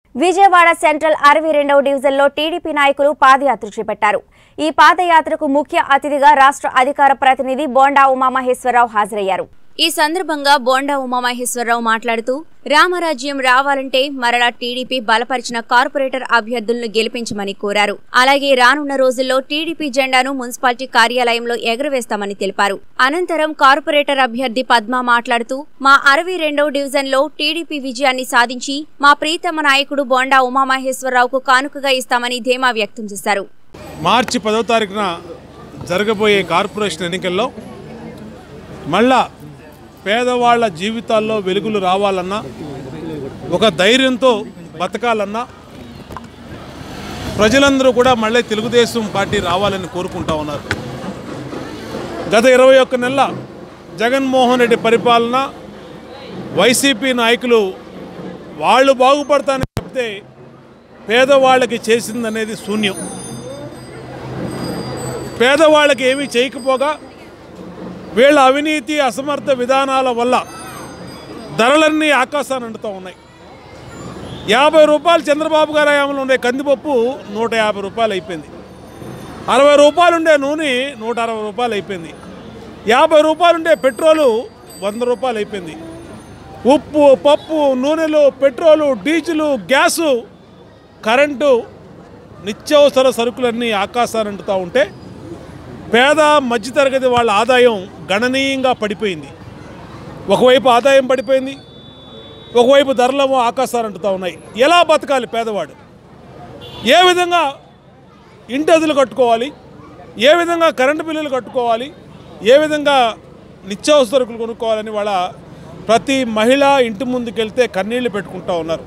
Vijayawada central అరవై రెండవ డివిజన్లో టీడీపీ నాయకులు పాదయాత్ర చేపట్టారు ఈ పాదయాత్రకు ముఖ్య అతిథిగా రాష్ట్ర అధికార ప్రతినిధి బోండా ఉమామహేశ్వరరావు హాజరయ్యారు ఈ సందర్భంగా బోండా ఉమామహేశ్వరరావు మాట్లాడుతూ రామరాజ్యం రావాలంటే మరలా టీడీపీ బలపరిచిన కార్పొరేటర్ అభ్యర్థులను గెలిపించమని కోరారు అలాగే రానున్న రోజుల్లో టీడీపీ జెండాను మున్సిపాలిటీ కార్యాలయంలో ఎగురవేస్తామని తెలిపారు అనంతరం కార్పొరేటర్ అభ్యర్థి పద్మ మాట్లాడుతూ మా అరవై రెండవ డివిజన్లో టీడీపీ విజయాన్ని సాధించి మా ప్రీతమ నాయకుడు బోండా ఉమామహేశ్వరరావుకు కానుకగా ఇస్తామని ధీమా వ్యక్తం చేశారు మార్చి పదవ తారీఖున జరగబోయే కార్పొరేషన్ ఎన్నికల్లో మళ్ళా పేదవాళ్ళ జీవితాల్లో వెలుగులు రావాలన్నా ఒక ధైర్యంతో బతకాలన్నా ప్రజలందరూ కూడా మళ్ళీ తెలుగుదేశం పార్టీ రావాలని కోరుకుంటా ఉన్నారు గత ఇరవై ఒక్క నెలల జగన్మోహన్ రెడ్డి పరిపాలన వైసీపీ నాయకులు వాళ్ళు బాగుపడతానని చెప్తే పేదవాళ్ళకి చేసిందనేది శూన్యం పేదవాళ్ళకి ఏమీ చేయకపోగా వీళ్ళ అవినీతి అసమర్థ విధానాల వల్ల ధరలన్నీ ఆకాశాన్ని అంటుతూ ఉన్నాయి యాభై రూపాయలు చంద్రబాబు గారి హయాంలో ఉండే కందిపప్పు నూట యాభై రూపాయలు అయిపోయింది అరవై రూపాయలు ఉండే నూనె నూట అరవై రూపాయలు అయిపోయింది యాభై రూపాయలు ఉండే పెట్రోలు వంద రూపాయలు అయిపోయింది ఉప్పు పప్పు నూనెలు పెట్రోలు డీజిలు గ్యాసు కరెంటు నిత్యావసర సరుకులన్నీ ఆకాశాన్ని అంటుతూ ఉంటే పేద మధ్యతరగతి వాళ్ళ ఆదాయం గణనీయంగా పడిపోయింది ఒకవైపు ఆదాయం పడిపోయింది ఒకవైపు ధరలేమో ఆకాశాలు అంటుతూ ఉన్నాయి ఎలా బతకాలి పేదవాడు ఏ విధంగా ఇంటి అదులు కట్టుకోవాలి ఏ విధంగా కరెంటు బిల్లులు కట్టుకోవాలి ఏ విధంగా నిత్యావసర సరుకులు కొనుక్కోవాలని వాళ్ళ ప్రతి మహిళ ఇంటి ముందుకెళ్తే కన్నీళ్లు పెట్టుకుంటూ ఉన్నారు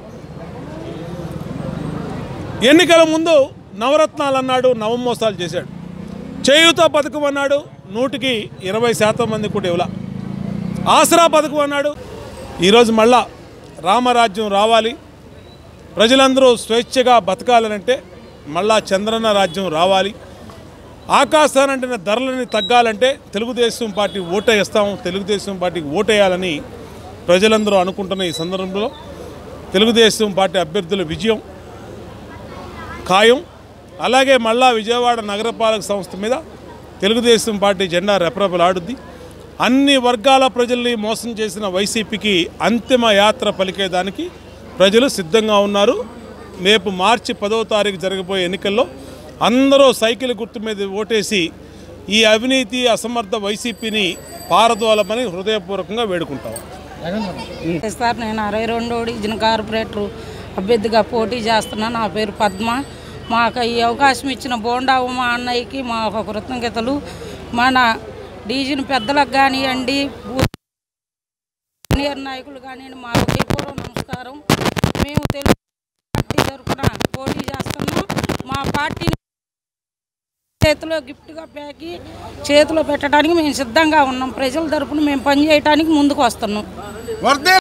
ఎన్నికల ముందు నవరత్నాలు అన్నాడు నవమోసాలు చేశాడు చేయూత పథకం అన్నాడు నూటికి ఇరవై శాతం మంది కూడా ఇవ్వలా ఆసరా పథకం అన్నాడు ఈరోజు మళ్ళా రామరాజ్యం రావాలి ప్రజలందరూ స్వేచ్ఛగా బతకాలనంటే మళ్ళా చంద్రన్న రాజ్యం రావాలి ఆకాశానంటే ధరలని తగ్గాలంటే తెలుగుదేశం పార్టీ ఓటేస్తాం తెలుగుదేశం పార్టీకి ఓటేయాలని ప్రజలందరూ అనుకుంటున్న ఈ సందర్భంలో తెలుగుదేశం పార్టీ అభ్యర్థుల విజయం ఖాయం అలాగే మళ్ళా విజయవాడ నగరపాలక సంస్థ మీద తెలుగుదేశం పార్టీ జెండా రెపరెపలాడుద్ది అన్ని వర్గాల ప్రజల్ని మోసం చేసిన వైసీపీకి అంతిమ యాత్ర పలికేదానికి ప్రజలు సిద్ధంగా ఉన్నారు రేపు మార్చి పదవ తారీఖు జరగబోయే ఎన్నికల్లో అందరూ సైకిల్ గుర్తు మీద ఓటేసి ఈ అవినీతి అసమర్థ వైసీపీని పారదోలమని హృదయపూర్వకంగా వేడుకుంటాం సార్ నేను అరవై రెండో డివిజన్ కార్పొరేటర్ అభ్యర్థిగా పోటీ చేస్తున్నా నా పేరు పద్మ మాకు ఈ అవకాశం ఇచ్చిన బోండా ఉమా అన్నయ్యకి మా ఒక కృతజ్ఞతలు మన డివిజన్ పెద్దలకు కానివ్వండి సీనియర్ నాయకులు కానివ్వండి మా హృదయపూర్వక నమస్కారం మేము తెలుగు పార్టీ తరఫున పోటీ చేస్తున్నాం మా పార్టీని చేతిలో గిఫ్ట్గా ప్యాకి చేతిలో పెట్టడానికి మేము సిద్ధంగా ఉన్నాం ప్రజల తరపున మేము పనిచేయడానికి ముందుకు వస్తున్నాం వర్దే